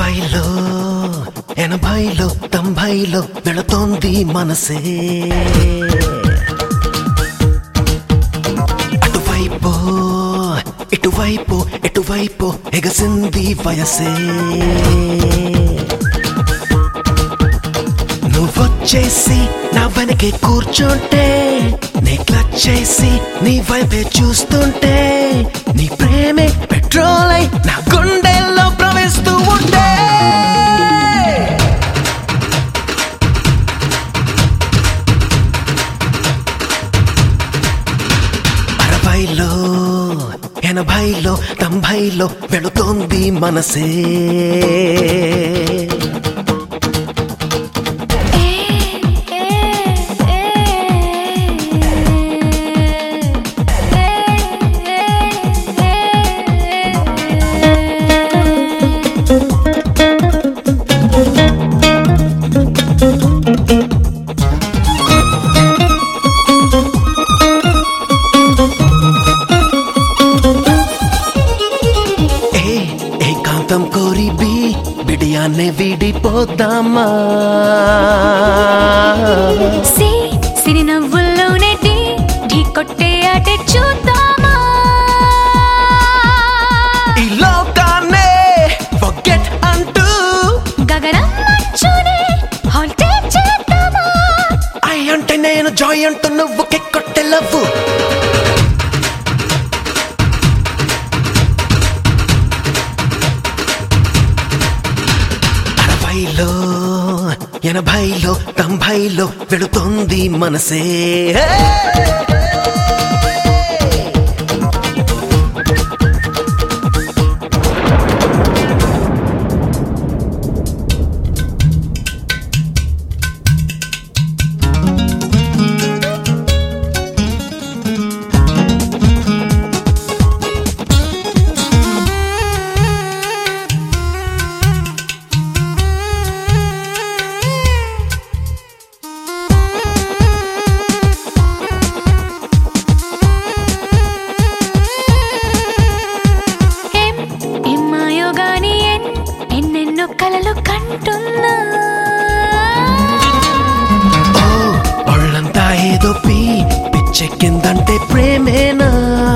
అరవైలో ఎనభైలో తొంభైలో వెళుతోంది మనసే అటువైపు ఇటువైపు ఎటువైపు ఎగసింది వయసే నువ్వొచ్చేసి నా వెనకే కూర్చుంటే నీ క్లచ్ చేసి నీ వైపే చూస్తుంటే నీ ప్రేమే పెట్రోల్ అయి నా గుండెల్లో ప్రవేశిస్తూ ఉంటే అరవైలో ఎనభైలో తొంభైలో వెళుతోంది మనసే ఏ ఏకాంతం కోరి బి బిడియాన్ని విడిపోద్దామా సి సిరి నవ్వుల్లోనే ఢీ ఢీ కొట్టే ఆటే చూద్దామా ఈ లోకాన్నే forget అంటూ గగనం మంచునే హాల్టే చేద్దామా ఐ అంటే నేను జాయ్ అంటూ నువ్వు కెక్కొట్టే లవ్వు అరవైలో ఎనభైలో తొంభైలో వెళుతోంది మనసే ఏం ఏం మాయో గాని ఎన్ ఎన్నెన్నో కలలు కంటున్నా ఓ ఒళ్ళంతా ఏదో పీ పిచ్చెక్కిందంటే ప్రేమేనా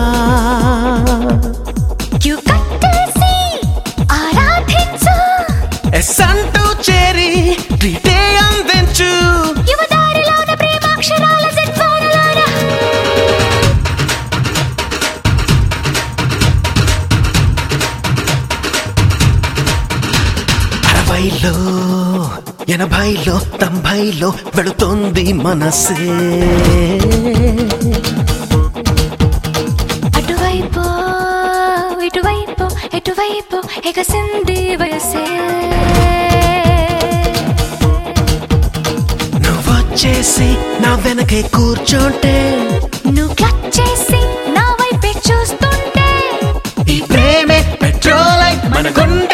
క్యూ కట్టేసి ఆరాధించు ఎస్ అంటూ చేరి ట్రీటే అందించు యువదారిలోన ప్రేమాక్షరాల జన్మలోన అరవైలో ఎనభైలో తొంభైలో వెళుతోంది మనసే అటువైపు ఇటువైపు ఎటువైపు ఎగసింది వయసే నువ్వొచ్చేసి నా వెనకే కూర్చుంటే నువ్వు క్లచ్ చేసి నా వైపే చూస్తుంటే ఈ ప్రేమే పెట్రోల్ మన గుండె